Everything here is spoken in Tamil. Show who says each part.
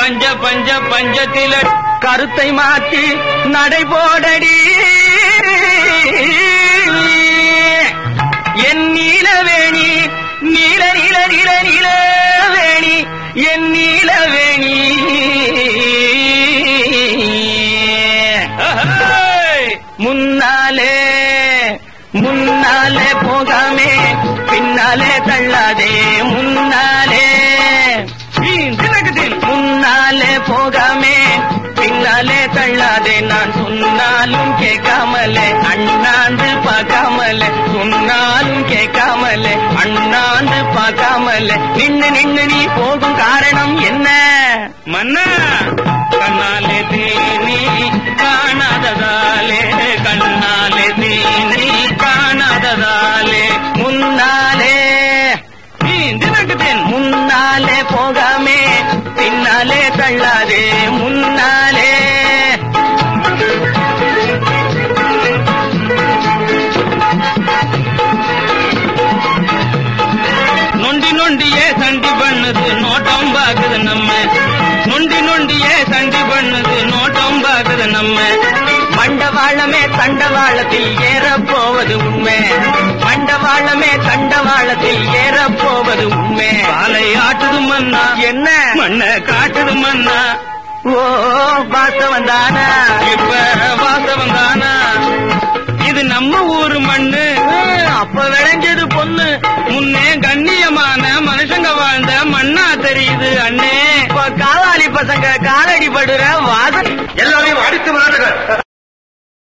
Speaker 1: பஞ்ச பஞ்ச பஞ்சத்தில
Speaker 2: கருத்தை மாற்றி நடைபோடடி என் நீலவேணி நீல நீல நீல நீலவேணி என் நீலவேணி முன்னாலே முன்னாலே போகாமே பின்னாலே தள்ளாதே முன்னாலே முன்னாலே போகாமே பின்னாலே தள்ளாதே நான் சொன்னாலும் கேட்காமலே அண்ணாந்து பார்க்காமலே சொன்னாலும் கேட்காமலே அண்ணாந்து பார்க்காமலே நின்னு நின்னு நீ போகும் காரணம் என்ன
Speaker 1: மன்னா கண்ணாலே தீனி காணாததாலே கண்ணாலே தீனி காணாததாலே
Speaker 2: முன்னாலே
Speaker 1: நீ தினக்குதேன்
Speaker 2: முன்னாலே போகாமே பின்னாலே தள்ளாதே முன்னாலே
Speaker 1: நொண்டி நொண்டியே சண்டி பண்ணுது நோட்டம் பாக்குது நம்ம நொண்டி நொண்டியே சண்டி பண்ணுது நோட்டம் பாக்குது நம்ம
Speaker 2: மண்டவாளமே தண்டவாளத்தில் ஏறப் போவது உண்மை மண்டவாளமே தண்டவாளத்தில் ஏறப் போவது உண்மை
Speaker 1: காலை ஆட்டுது மன்னா
Speaker 2: என்ன
Speaker 1: மண்ண காட்டுது மன்னா
Speaker 2: ஓ வாசவன் தானா
Speaker 1: இப்ப வாசவம் தானா இது நம்ம ஊரு மண்ணு
Speaker 2: அப்ப விளைஞ்சது பொண்ணு
Speaker 1: முன்னே கண்ணியமான மனுஷங்க வாழ்ந்த மண்ணா தெரியுது அண்ணே
Speaker 2: இப்ப காவாலி பசங்க காலடி படுற வாச
Speaker 3: எல்லாரையும் அடித்து விளையாடுங்க